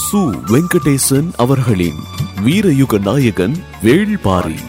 சு வெங்கடேசன் அவர்களின் வீரயுக நாயகன் வேள்பாரி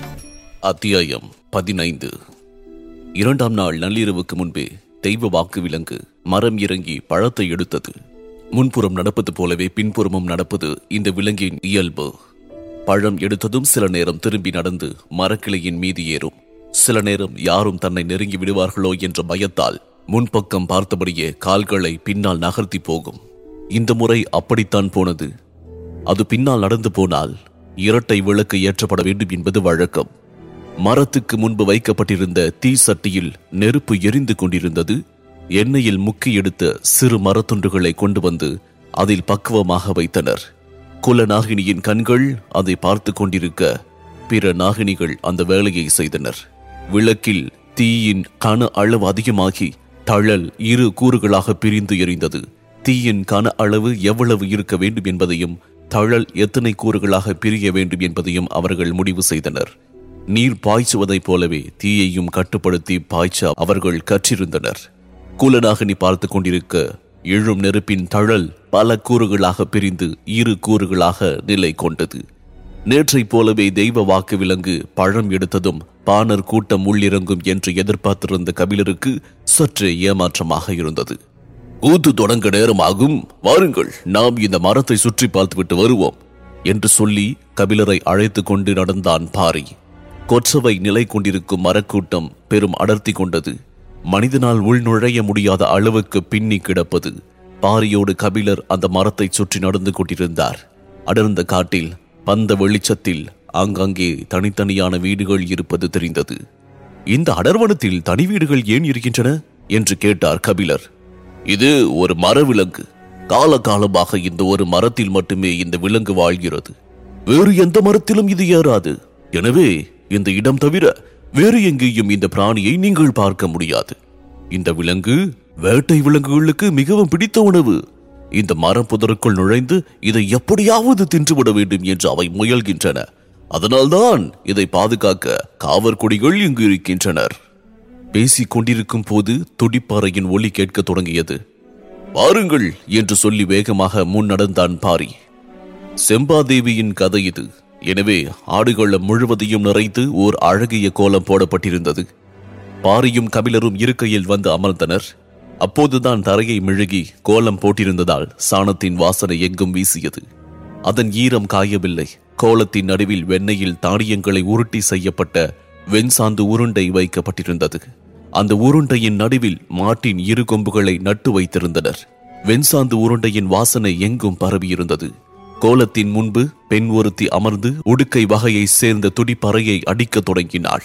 அத்தியாயம் பதினைந்து இரண்டாம் நாள் நள்ளிரவுக்கு முன்பே தெய்வ வாக்கு விலங்கு மரம் இறங்கி பழத்தை எடுத்தது முன்புறம் நடப்பது போலவே பின்புறமும் நடப்பது இந்த விலங்கின் இயல்பு பழம் எடுத்ததும் சில நேரம் திரும்பி நடந்து மரக்கிளையின் மீது ஏறும் சில நேரம் யாரும் தன்னை நெருங்கி விடுவார்களோ என்ற பயத்தால் முன்பக்கம் பார்த்தபடியே கால்களை பின்னால் நகர்த்தி போகும் இந்த முறை அப்படித்தான் போனது அது பின்னால் நடந்து போனால் இரட்டை விளக்கு ஏற்றப்பட வேண்டும் என்பது வழக்கம் மரத்துக்கு முன்பு வைக்கப்பட்டிருந்த தீ சட்டியில் நெருப்பு எரிந்து கொண்டிருந்தது எண்ணெயில் முக்கி எடுத்த சிறு மரத்துண்டுகளை கொண்டு வந்து அதில் பக்குவமாக வைத்தனர் குல நாகினியின் கண்கள் அதை பார்த்து கொண்டிருக்க பிற நாகினிகள் அந்த வேலையை செய்தனர் விளக்கில் தீயின் கன அளவு அதிகமாகி தழல் இரு கூறுகளாக பிரிந்து எரிந்தது தீயின் கன அளவு எவ்வளவு இருக்க வேண்டும் என்பதையும் தழல் எத்தனை கூறுகளாக பிரிய வேண்டும் என்பதையும் அவர்கள் முடிவு செய்தனர் நீர் பாய்ச்சுவதைப் போலவே தீயையும் கட்டுப்படுத்தி பாய்ச்ச அவர்கள் கற்றிருந்தனர் குலநாகினி பார்த்து கொண்டிருக்க எழும் நெருப்பின் தழல் பல கூறுகளாக பிரிந்து இரு கூறுகளாக நிலை கொண்டது நேற்றைப் போலவே தெய்வ வாக்கு விலங்கு பழம் எடுத்ததும் பாணர் கூட்டம் உள்ளிறங்கும் என்று எதிர்பார்த்திருந்த கபிலருக்கு சற்று ஏமாற்றமாக இருந்தது ஊத்து தொடங்க நேரமாகும் வாருங்கள் நாம் இந்த மரத்தை சுற்றி பார்த்துவிட்டு வருவோம் என்று சொல்லி கபிலரை அழைத்துக் கொண்டு நடந்தான் பாரி கொற்றவை நிலை கொண்டிருக்கும் மரக்கூட்டம் பெரும் அடர்த்தி கொண்டது மனிதனால் உள்நுழைய முடியாத அளவுக்கு பின்னி கிடப்பது பாரியோடு கபிலர் அந்த மரத்தை சுற்றி நடந்து கொண்டிருந்தார் அடர்ந்த காட்டில் பந்த வெளிச்சத்தில் ஆங்காங்கே தனித்தனியான வீடுகள் இருப்பது தெரிந்தது இந்த அடர்வனத்தில் தனி வீடுகள் ஏன் இருக்கின்றன என்று கேட்டார் கபிலர் இது ஒரு மரவிலங்கு காலகாலமாக இந்த ஒரு மரத்தில் மட்டுமே இந்த விலங்கு வாழ்கிறது வேறு எந்த மரத்திலும் இது ஏறாது எனவே இந்த இடம் தவிர வேறு எங்கேயும் இந்த பிராணியை நீங்கள் பார்க்க முடியாது இந்த விலங்கு வேட்டை விலங்குகளுக்கு மிகவும் பிடித்த உணவு இந்த மரம் புதருக்குள் நுழைந்து இதை எப்படியாவது தின்றுவிட வேண்டும் என்று அவை முயல்கின்றன அதனால்தான் இதை பாதுகாக்க காவற்குடிகள் இங்கு இருக்கின்றனர் பேசிக் கொண்டிருக்கும் போது துடிப்பாறையின் ஒலி கேட்கத் தொடங்கியது வாருங்கள் என்று சொல்லி வேகமாக முன் நடந்தான் பாரி செம்பாதேவியின் கதை இது எனவே ஆடுகளம் முழுவதையும் நிறைத்து ஓர் அழகிய கோலம் போடப்பட்டிருந்தது பாரியும் கபிலரும் இருக்கையில் வந்து அமர்ந்தனர் அப்போதுதான் தரையை மெழுகி கோலம் போட்டிருந்ததால் சாணத்தின் வாசனை எங்கும் வீசியது அதன் ஈரம் காயவில்லை கோலத்தின் நடுவில் வெண்ணெயில் தானியங்களை உருட்டி செய்யப்பட்ட வெண்சாந்து உருண்டை வைக்கப்பட்டிருந்தது அந்த உருண்டையின் நடுவில் மாட்டின் இரு கொம்புகளை நட்டு வைத்திருந்தனர் வெண்சாந்து உருண்டையின் வாசனை எங்கும் பரவியிருந்தது கோலத்தின் முன்பு பெண் ஒருத்தி அமர்ந்து உடுக்கை வகையை சேர்ந்த துடிப்பறையை அடிக்கத் தொடங்கினாள்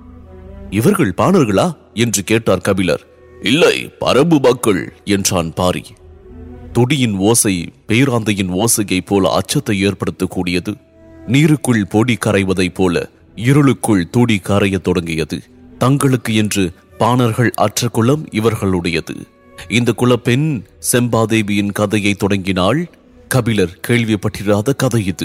இவர்கள் பாணர்களா என்று கேட்டார் கபிலர் இல்லை பரம்பு மக்கள் என்றான் பாரி துடியின் ஓசை பேராந்தையின் ஓசையைப் போல அச்சத்தை ஏற்படுத்தக்கூடியது நீருக்குள் பொடி கரைவதைப் போல இருளுக்குள் துடி கரையத் தொடங்கியது தங்களுக்கு என்று பாணர்கள் அற்ற குலம் இவர்களுடையது இந்த குலப்பெண் செம்பாதேவியின் கதையை தொடங்கினாள் கபிலர் கேள்விப்பட்டிராத கதை இது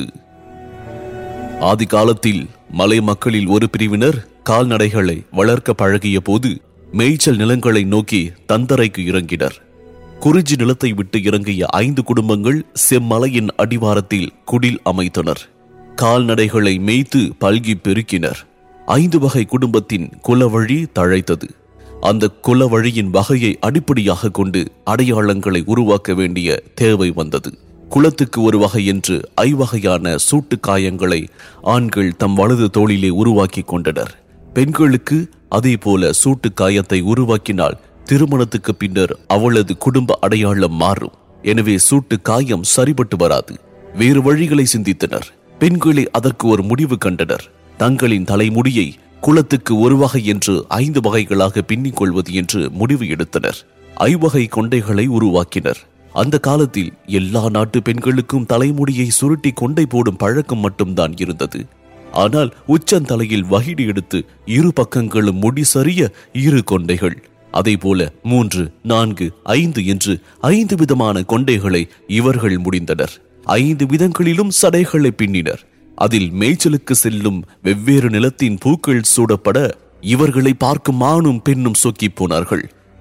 ஆதி காலத்தில் மலை மக்களில் ஒரு பிரிவினர் கால்நடைகளை வளர்க்க பழகிய போது மேய்ச்சல் நிலங்களை நோக்கி தந்தரைக்கு இறங்கினர் குறிஞ்சி நிலத்தை விட்டு இறங்கிய ஐந்து குடும்பங்கள் செம்மலையின் அடிவாரத்தில் குடில் அமைத்தனர் கால்நடைகளை மேய்த்து பல்கி பெருக்கினர் ஐந்து வகை குடும்பத்தின் குலவழி தழைத்தது அந்த குலவழியின் வகையை அடிப்படையாக கொண்டு அடையாளங்களை உருவாக்க வேண்டிய தேவை வந்தது குலத்துக்கு ஒரு வகை என்று ஐவகையான சூட்டு காயங்களை ஆண்கள் தம் வலது தோளிலே உருவாக்கி கொண்டனர் பெண்களுக்கு அதே போல சூட்டு காயத்தை உருவாக்கினால் திருமணத்துக்கு பின்னர் அவளது குடும்ப அடையாளம் மாறும் எனவே சூட்டு காயம் சரிபட்டு வராது வேறு வழிகளை சிந்தித்தனர் பெண்களே அதற்கு ஒரு முடிவு கண்டனர் தங்களின் தலைமுடியை குலத்துக்கு ஒரு வகை என்று ஐந்து வகைகளாக பின்னிக் கொள்வது என்று முடிவு எடுத்தனர் ஐவகை கொண்டைகளை உருவாக்கினர் அந்த காலத்தில் எல்லா நாட்டு பெண்களுக்கும் தலைமுடியை சுருட்டி கொண்டை போடும் பழக்கம் மட்டும்தான் இருந்தது ஆனால் உச்சந்தலையில் வகிடு எடுத்து இரு பக்கங்களும் முடி சரிய இரு கொண்டைகள் அதேபோல மூன்று நான்கு ஐந்து என்று ஐந்து விதமான கொண்டைகளை இவர்கள் முடிந்தனர் ஐந்து விதங்களிலும் சடைகளை பின்னினர் அதில் மேய்ச்சலுக்கு செல்லும் வெவ்வேறு நிலத்தின் பூக்கள் சூடப்பட இவர்களை பார்க்கும் ஆணும் பெண்ணும் சொக்கிப் போனார்கள்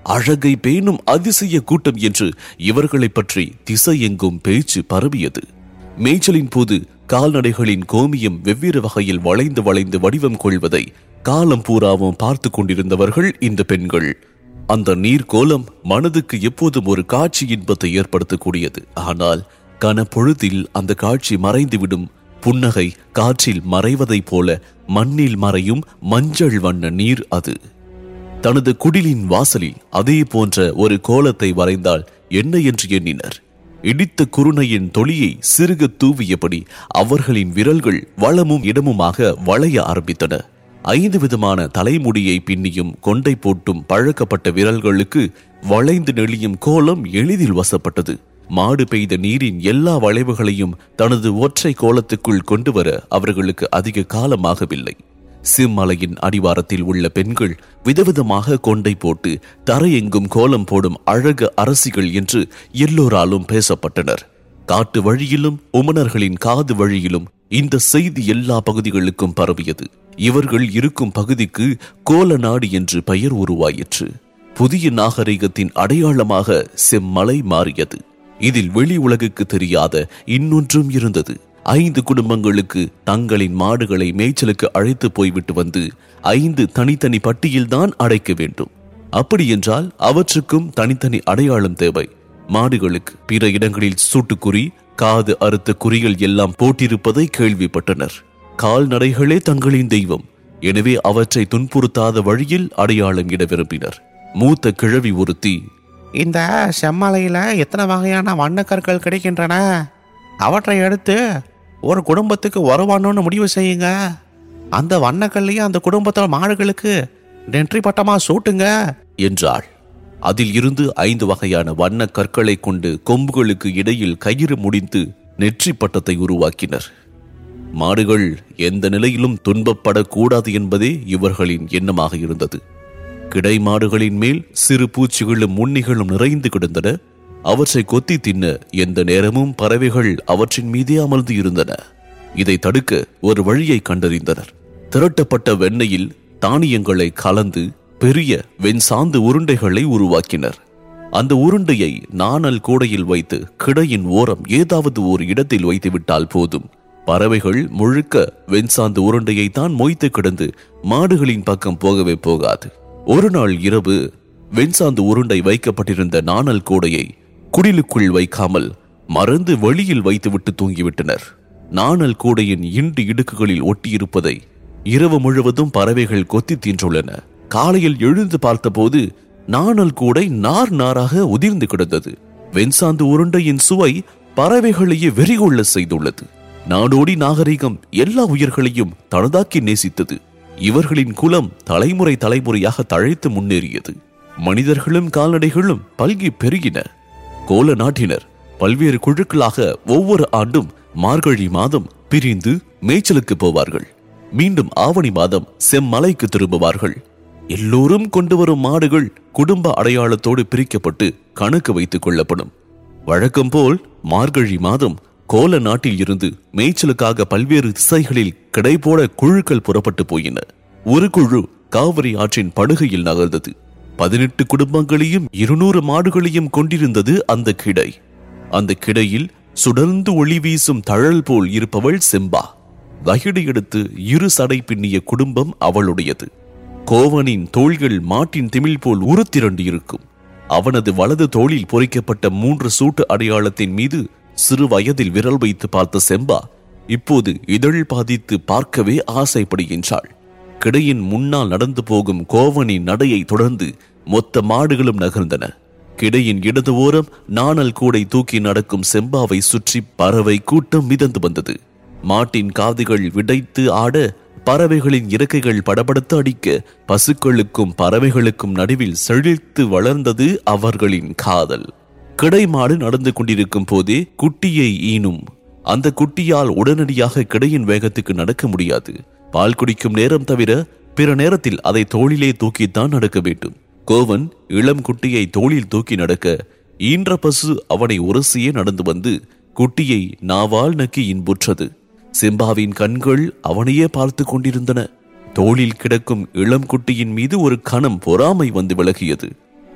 அழகை பேணும் அதிசய கூட்டம் என்று இவர்களைப் பற்றி திசையெங்கும் பேச்சு பரவியது மேய்ச்சலின் போது கால்நடைகளின் கோமியம் வெவ்வேறு வகையில் வளைந்து வளைந்து வடிவம் கொள்வதை காலம் பூராவும் பார்த்து கொண்டிருந்தவர்கள் இந்த பெண்கள் அந்த நீர்க்கோலம் மனதுக்கு எப்போதும் ஒரு காட்சி இன்பத்தை ஏற்படுத்தக்கூடியது ஆனால் கனப்பொழுதில் அந்த காட்சி மறைந்துவிடும் புன்னகை காற்றில் மறைவதைப் போல மண்ணில் மறையும் மஞ்சள் வண்ண நீர் அது தனது குடிலின் வாசலில் அதே போன்ற ஒரு கோலத்தை வரைந்தால் என்ன என்று எண்ணினர் இடித்த குருணையின் தொளியை சிறுக தூவியபடி அவர்களின் விரல்கள் வளமும் இடமுமாக வளைய ஆரம்பித்தன ஐந்து விதமான தலைமுடியை பின்னியும் கொண்டை போட்டும் பழக்கப்பட்ட விரல்களுக்கு வளைந்து நெளியும் கோலம் எளிதில் வசப்பட்டது மாடு பெய்த நீரின் எல்லா வளைவுகளையும் தனது ஒற்றை கோலத்துக்குள் கொண்டு வர அவர்களுக்கு அதிக காலமாகவில்லை சிம்மலையின் அடிவாரத்தில் உள்ள பெண்கள் விதவிதமாக கொண்டை போட்டு தரையெங்கும் கோலம் போடும் அழகு அரசிகள் என்று எல்லோராலும் பேசப்பட்டனர் காட்டு வழியிலும் உமனர்களின் காது வழியிலும் இந்த செய்தி எல்லா பகுதிகளுக்கும் பரவியது இவர்கள் இருக்கும் பகுதிக்கு கோல நாடு என்று பெயர் உருவாயிற்று புதிய நாகரிகத்தின் அடையாளமாக செம்மலை மாறியது இதில் வெளி உலகுக்கு தெரியாத இன்னொன்றும் இருந்தது ஐந்து குடும்பங்களுக்கு தங்களின் மாடுகளை மேய்ச்சலுக்கு அழைத்து போய்விட்டு வந்து ஐந்து தனித்தனி பட்டியல்தான் அடைக்க வேண்டும் அப்படி என்றால் அவற்றுக்கும் தனித்தனி அடையாளம் தேவை மாடுகளுக்கு பிற இடங்களில் சூட்டுக்குறி காது அறுத்த குறிகள் எல்லாம் போட்டிருப்பதை கேள்விப்பட்டனர் கால்நடைகளே தங்களின் தெய்வம் எனவே அவற்றை துன்புறுத்தாத வழியில் அடையாளம் இட விரும்பினர் மூத்த கிழவி ஒருத்தி இந்த செம்மலையில் எத்தனை வகையான வண்ணக்கற்கள் கிடைக்கின்றன அவற்றை எடுத்து ஒரு குடும்பத்துக்கு வருவானோன்னு முடிவு செய்யுங்க அந்த வண்ணக்கல்லையே அந்த குடும்பத்தோட மாடுகளுக்கு நெற்றி பட்டமா சூட்டுங்க என்றாள் அதில் இருந்து ஐந்து வகையான வண்ண கற்களை கொண்டு கொம்புகளுக்கு இடையில் கயிறு முடிந்து நெற்றி பட்டத்தை உருவாக்கினர் மாடுகள் எந்த நிலையிலும் துன்பப்படக்கூடாது என்பதே இவர்களின் எண்ணமாக இருந்தது கிடை மாடுகளின் மேல் சிறு பூச்சிகளும் முன்னிகளும் நிறைந்து கிடந்தன அவற்றை கொத்தி தின்ன எந்த நேரமும் பறவைகள் அவற்றின் மீதே அமர்ந்து இருந்தன இதை தடுக்க ஒரு வழியை கண்டறிந்தனர் திரட்டப்பட்ட வெண்ணெயில் தானியங்களை கலந்து பெரிய வெண்சாந்து உருண்டைகளை உருவாக்கினர் அந்த உருண்டையை நாணல் கூடையில் வைத்து கிடையின் ஓரம் ஏதாவது ஒரு இடத்தில் வைத்து விட்டால் போதும் பறவைகள் முழுக்க வெண்சாந்து உருண்டையை தான் மொய்த்து கிடந்து மாடுகளின் பக்கம் போகவே போகாது ஒரு நாள் இரவு வெண்சாந்து உருண்டை வைக்கப்பட்டிருந்த நாணல் கூடையை குடிலுக்குள் வைக்காமல் மறந்து வெளியில் வைத்துவிட்டு தூங்கிவிட்டனர் நாணல் கூடையின் இண்டு இடுக்குகளில் ஒட்டியிருப்பதை இரவு முழுவதும் பறவைகள் கொத்தி தின்றுள்ளன காலையில் எழுந்து பார்த்தபோது நாணல் கூடை நார் நாராக உதிர்ந்து கிடந்தது வெண்சாந்து உருண்டையின் சுவை பறவைகளையே வெறிகொள்ள செய்துள்ளது நாடோடி நாகரிகம் எல்லா உயிர்களையும் தனதாக்கி நேசித்தது இவர்களின் குலம் தலைமுறை தலைமுறையாக தழைத்து முன்னேறியது மனிதர்களும் கால்நடைகளும் பல்கி பெருகின கோல நாட்டினர் பல்வேறு குழுக்களாக ஒவ்வொரு ஆண்டும் மார்கழி மாதம் பிரிந்து மேய்ச்சலுக்கு போவார்கள் மீண்டும் ஆவணி மாதம் செம்மலைக்கு திரும்புவார்கள் எல்லோரும் கொண்டு வரும் மாடுகள் குடும்ப அடையாளத்தோடு பிரிக்கப்பட்டு கணக்கு வைத்துக் கொள்ளப்படும் வழக்கம் போல் மார்கழி மாதம் கோல நாட்டில் இருந்து மேய்ச்சலுக்காக பல்வேறு திசைகளில் கிடைபோட குழுக்கள் புறப்பட்டு போயின ஒரு குழு காவிரி ஆற்றின் படுகையில் நகர்ந்தது பதினெட்டு குடும்பங்களையும் இருநூறு மாடுகளையும் கொண்டிருந்தது அந்த கிடை அந்த கிடையில் சுடர்ந்து ஒளி வீசும் தழல் போல் இருப்பவள் செம்பா வகிடு எடுத்து இரு சடை பின்னிய குடும்பம் அவளுடையது கோவனின் தோள்கள் மாட்டின் திமிழ் போல் உருத்திரண்டு இருக்கும் அவனது வலது தோளில் பொறிக்கப்பட்ட மூன்று சூட்டு அடையாளத்தின் மீது சிறு வயதில் விரல் வைத்து பார்த்த செம்பா இப்போது இதழ் பாதித்து பார்க்கவே ஆசைப்படுகின்றாள் கிடையின் முன்னால் நடந்து போகும் கோவனின் நடையை தொடர்ந்து மொத்த மாடுகளும் நகர்ந்தன கிடையின் இடது ஓரம் நாணல் கூடை தூக்கி நடக்கும் செம்பாவை சுற்றி பறவை கூட்டம் மிதந்து வந்தது மாட்டின் காதுகள் விடைத்து ஆட பறவைகளின் இறக்கைகள் படபடத்து அடிக்க பசுக்களுக்கும் பறவைகளுக்கும் நடுவில் செழித்து வளர்ந்தது அவர்களின் காதல் கிடைமாடு நடந்து கொண்டிருக்கும் போதே குட்டியை ஈனும் அந்த குட்டியால் உடனடியாக கிடையின் வேகத்துக்கு நடக்க முடியாது பால் குடிக்கும் நேரம் தவிர பிற நேரத்தில் அதை தோளிலே தூக்கித்தான் நடக்க வேண்டும் கோவன் இளம் குட்டியை தோளில் தூக்கி நடக்க ஈன்ற பசு அவனை உரசியே நடந்து வந்து குட்டியை நாவால் நக்கி இன்புற்றது சிம்பாவின் கண்கள் அவனையே பார்த்து கொண்டிருந்தன தோளில் கிடக்கும் இளம் குட்டியின் மீது ஒரு கணம் பொறாமை வந்து விலகியது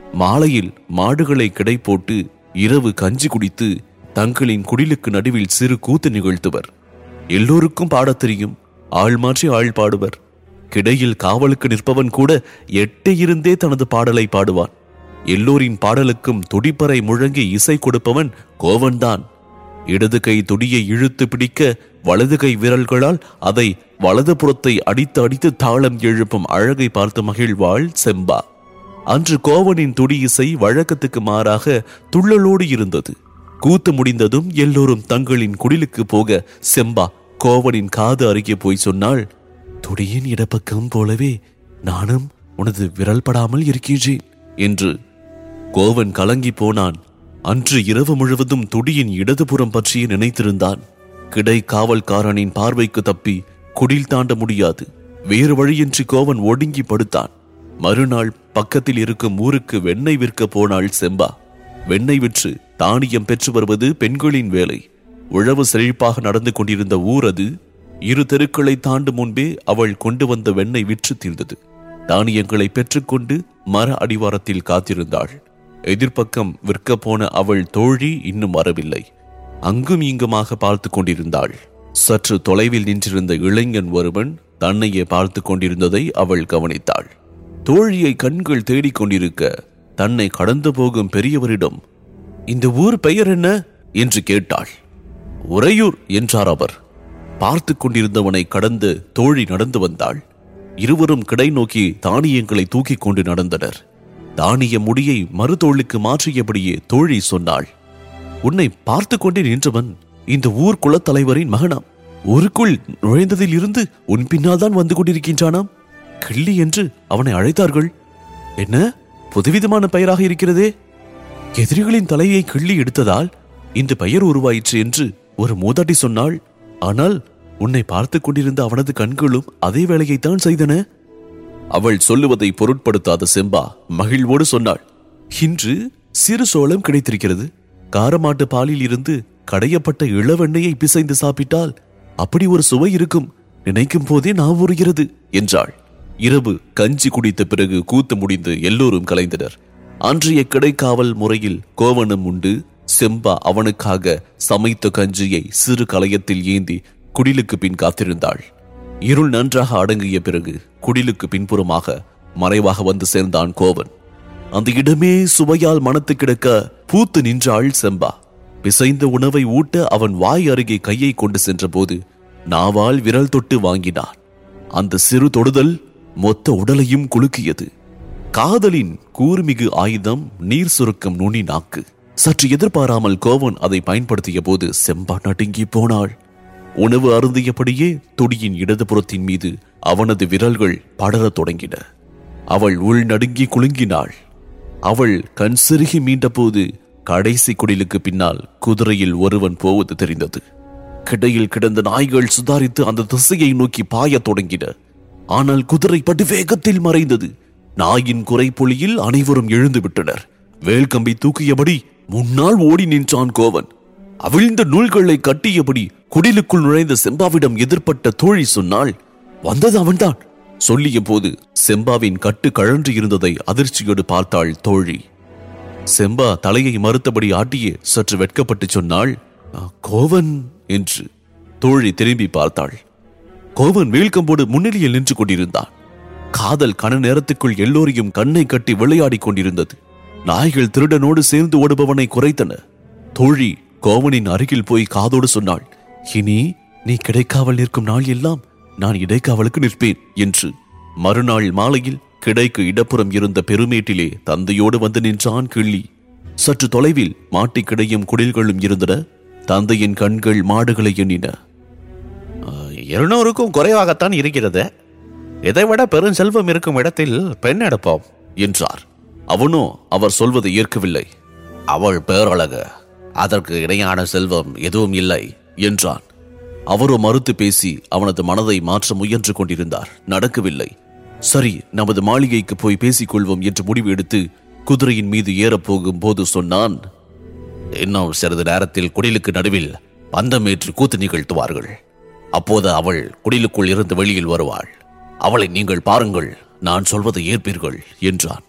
மாலையில் மாடுகளை கிடை போட்டு இரவு கஞ்சி குடித்து தங்களின் குடிலுக்கு நடுவில் சிறு கூத்து நிகழ்த்துவர் எல்லோருக்கும் பாடத் தெரியும் ஆள் மாற்றி ஆள் பாடுவர் கிடையில் காவலுக்கு நிற்பவன் கூட எட்டே இருந்தே தனது பாடலை பாடுவான் எல்லோரின் பாடலுக்கும் துடிப்பறை முழங்கி இசை கொடுப்பவன் கோவன்தான் இடது கை துடியை இழுத்து பிடிக்க வலது கை விரல்களால் அதை வலது புறத்தை அடித்து அடித்து தாளம் எழுப்பும் அழகை பார்த்து மகிழ்வாள் செம்பா அன்று கோவனின் துடி இசை வழக்கத்துக்கு மாறாக துள்ளலோடு இருந்தது கூத்து முடிந்ததும் எல்லோரும் தங்களின் குடிலுக்கு போக செம்பா கோவனின் காது அருகே போய் சொன்னாள் துடியின் இடப்பக்கம் போலவே நானும் உனது விரல் படாமல் இருக்கின்றேன் என்று கோவன் கலங்கி போனான் அன்று இரவு முழுவதும் துடியின் இடதுபுறம் பற்றியே நினைத்திருந்தான் கிடை காவல்காரனின் பார்வைக்கு தப்பி குடில் தாண்ட முடியாது வேறு வழியின்றி கோவன் ஒடுங்கி படுத்தான் மறுநாள் பக்கத்தில் இருக்கும் ஊருக்கு வெண்ணெய் விற்க போனாள் செம்பா வெண்ணெய் விற்று தானியம் பெற்று வருவது பெண்களின் வேலை உழவு செழிப்பாக நடந்து கொண்டிருந்த ஊர் அது இரு தெருக்களை தாண்டும் முன்பே அவள் கொண்டு வந்த வெண்ணெய் விற்று தீர்ந்தது தானியங்களை பெற்றுக்கொண்டு மர அடிவாரத்தில் காத்திருந்தாள் எதிர்ப்பக்கம் விற்க போன அவள் தோழி இன்னும் வரவில்லை அங்கும் இங்குமாக பார்த்து கொண்டிருந்தாள் சற்று தொலைவில் நின்றிருந்த இளைஞன் ஒருவன் தன்னையே பார்த்து கொண்டிருந்ததை அவள் கவனித்தாள் தோழியை கண்கள் தேடிக் கொண்டிருக்க தன்னை கடந்து போகும் பெரியவரிடம் இந்த ஊர் பெயர் என்ன என்று கேட்டாள் உறையூர் என்றார் அவர் பார்த்து கொண்டிருந்தவனை கடந்து தோழி நடந்து வந்தாள் இருவரும் கிடை நோக்கி தானியங்களை தூக்கிக் கொண்டு நடந்தனர் தானிய முடியை மறுதோளுக்கு மாற்றியபடியே தோழி சொன்னாள் உன்னை பார்த்து கொண்டே நின்றவன் இந்த ஊர் குலத்தலைவரின் மகனாம் ஊருக்குள் நுழைந்ததில் இருந்து உன் பின்னால் தான் வந்து கொண்டிருக்கின்றானாம் கிள்ளி என்று அவனை அழைத்தார்கள் என்ன புதுவிதமான பெயராக இருக்கிறதே எதிரிகளின் தலையை கிள்ளி எடுத்ததால் இந்த பெயர் உருவாயிற்று என்று ஒரு மூதாட்டி சொன்னாள் ஆனால் உன்னை பார்த்துக் கொண்டிருந்த அவனது கண்களும் அதே வேலையைத்தான் செய்தன அவள் சொல்லுவதை பொருட்படுத்தாத செம்பா மகிழ்வோடு சொன்னாள் இன்று சிறு சோளம் கிடைத்திருக்கிறது காரமாட்டு பாலில் இருந்து கடையப்பட்ட இளவெண்ணெயை பிசைந்து சாப்பிட்டால் அப்படி ஒரு சுவை இருக்கும் நினைக்கும் போதே நான் உருகிறது என்றாள் இரவு கஞ்சி குடித்த பிறகு கூத்து முடிந்து எல்லோரும் கலைந்தனர் அன்றைய கிடைக்காவல் முறையில் கோவணம் உண்டு செம்பா அவனுக்காக சமைத்த கஞ்சியை சிறு கலயத்தில் ஏந்தி குடிலுக்கு பின் காத்திருந்தாள் இருள் நன்றாக அடங்கிய பிறகு குடிலுக்கு பின்புறமாக மறைவாக வந்து சேர்ந்தான் கோவன் அந்த இடமே சுவையால் மனத்து கிடக்க பூத்து நின்றாள் செம்பா பிசைந்த உணவை ஊட்ட அவன் வாய் அருகே கையை கொண்டு சென்றபோது நாவால் விரல் தொட்டு வாங்கினான் அந்த சிறு தொடுதல் மொத்த உடலையும் குலுக்கியது காதலின் கூர்மிகு ஆயுதம் நீர் சுருக்கம் நுனி நாக்கு சற்று எதிர்பாராமல் கோவன் அதை பயன்படுத்திய போது செம்பா நடுங்கி போனாள் உணவு அருந்தியபடியே துடியின் இடதுபுறத்தின் மீது அவனது விரல்கள் படரத் தொடங்கின அவள் உள் நடுங்கி குலுங்கினாள் அவள் கண் சிறுகி மீண்டபோது கடைசி குடிலுக்கு பின்னால் குதிரையில் ஒருவன் போவது தெரிந்தது கிடையில் கிடந்த நாய்கள் சுதாரித்து அந்த திசையை நோக்கி பாயத் தொடங்கின ஆனால் குதிரை படு வேகத்தில் மறைந்தது நாயின் குறைப்பொழியில் அனைவரும் எழுந்து விட்டனர் வேல்கம்பி தூக்கியபடி முன்னால் ஓடி நின்றான் கோவன் அவிழ்ந்த நூல்களை கட்டியபடி குடிலுக்குள் நுழைந்த செம்பாவிடம் எதிர்ப்பட்ட தோழி சொன்னாள் வந்தது அவன்தான் சொல்லிய போது செம்பாவின் கட்டு கழன்று இருந்ததை அதிர்ச்சியோடு பார்த்தாள் தோழி செம்பா தலையை மறுத்தபடி ஆட்டியே சற்று வெட்கப்பட்டு சொன்னாள் "ஆ, கோவன் என்று தோழி திரும்பி பார்த்தாள் கோவன் வேல்கம்போடு முன்னிலையில் நின்று கொண்டிருந்தான் காதல் கன நேரத்துக்குள் எல்லோரையும் கண்ணை கட்டி விளையாடிக் கொண்டிருந்தது நாய்கள் திருடனோடு சேர்ந்து ஓடுபவனை குறைத்தன தோழி கோவனின் அருகில் போய் காதோடு சொன்னாள் இனி நீ கிடைக்காமல் நிற்கும் நாள் எல்லாம் நான் இடைக்காவலுக்கு நிற்பேன் என்று மறுநாள் மாலையில் கிடைக்கு இடப்புறம் இருந்த பெருமேட்டிலே தந்தையோடு வந்து நின்றான் கிள்ளி சற்று தொலைவில் மாட்டிக் கிடையும் குடில்களும் இருந்தன தந்தையின் கண்கள் மாடுகளை எண்ணின இருநூறுக்கும் குறைவாகத்தான் இருக்கிறது இதைவிட பெரும் செல்வம் இருக்கும் இடத்தில் பெண் எடுப்போம் என்றார் அவனோ அவர் சொல்வதை ஏற்கவில்லை அவள் பேரழகு அதற்கு இணையான செல்வம் எதுவும் இல்லை என்றான் அவரோ மறுத்து பேசி அவனது மனதை மாற்ற முயன்று கொண்டிருந்தார் நடக்கவில்லை சரி நமது மாளிகைக்கு போய் பேசிக் கொள்வோம் என்று முடிவு எடுத்து குதிரையின் மீது ஏறப் போகும் போது சொன்னான் இன்னும் சிறிது நேரத்தில் குடிலுக்கு நடுவில் பந்தமேற்று கூத்து நிகழ்த்துவார்கள் அப்போது அவள் குடிலுக்குள் இருந்து வெளியில் வருவாள் அவளை நீங்கள் பாருங்கள் நான் சொல்வதை ஏற்பீர்கள் என்றான்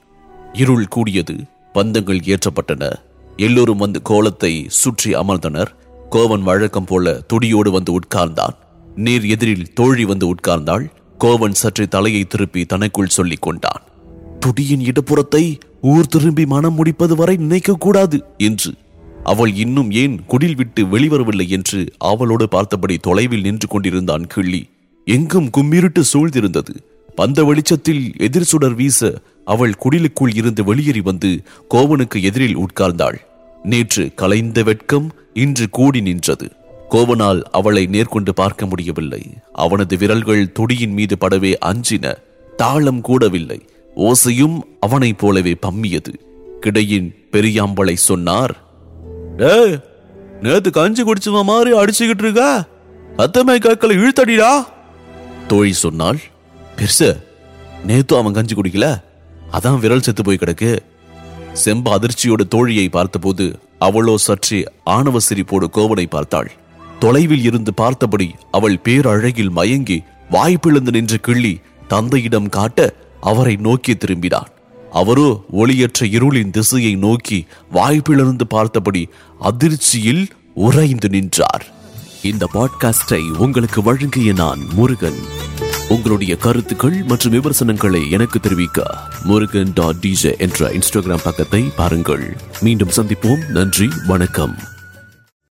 இருள் கூடியது பந்தங்கள் ஏற்றப்பட்டன எல்லோரும் வந்து கோலத்தை சுற்றி அமர்ந்தனர் கோவன் வழக்கம் போல துடியோடு வந்து உட்கார்ந்தான் நேர் எதிரில் தோழி வந்து உட்கார்ந்தாள் கோவன் சற்று தலையை திருப்பி தனக்குள் சொல்லிக் கொண்டான் துடியின் இடப்புறத்தை ஊர் திரும்பி மனம் முடிப்பது வரை நினைக்க கூடாது என்று அவள் இன்னும் ஏன் குடில் விட்டு வெளிவரவில்லை என்று அவளோடு பார்த்தபடி தொலைவில் நின்று கொண்டிருந்தான் கிள்ளி எங்கும் கும்மிருட்டு சூழ்ந்திருந்தது பந்த வெளிச்சத்தில் எதிர் சுடர் வீச அவள் குடிலுக்குள் இருந்து வெளியேறி வந்து கோவனுக்கு எதிரில் உட்கார்ந்தாள் நேற்று கலைந்த வெட்கம் இன்று கூடி நின்றது கோவனால் அவளை நேர்கொண்டு பார்க்க முடியவில்லை அவனது விரல்கள் துடியின் மீது படவே அஞ்சின தாளம் கூடவில்லை ஓசையும் அவனைப் போலவே பம்மியது கிடையின் பெரியாம்பளை சொன்னார் ஏய் நேத்து கஞ்சி குடிச்சவ மாதிரி அடிச்சுக்கிட்டு இருக்கா சத்தமே கேட்கல இழுத்தடிடா தோழி சொன்னாள் பெருச நேத்து அவன் கஞ்சி குடிக்கல அதான் விரல் செத்து போய் கிடக்கு செம்ப அதிர்ச்சியோட தோழியை பார்த்தபோது அவளோ சற்றே ஆணவ சிரிப்போடு கோவனை பார்த்தாள் தொலைவில் இருந்து பார்த்தபடி அவள் பேரழகில் மயங்கி வாய்ப்பிழந்து நின்று கிள்ளி தந்தையிடம் காட்ட அவரை நோக்கி திரும்பினான் அவரோ ஒளியற்ற இருளின் திசையை நோக்கி வாய்ப்பிழந்து பார்த்தபடி அதிர்ச்சியில் உறைந்து நின்றார் இந்த பாட்காஸ்டை உங்களுக்கு வழங்கிய நான் முருகன் உங்களுடைய கருத்துக்கள் மற்றும் விமர்சனங்களை எனக்கு தெரிவிக்க முருகன் டாட் டிஜே என்ற இன்ஸ்டாகிராம் பக்கத்தை பாருங்கள் மீண்டும் சந்திப்போம் நன்றி வணக்கம்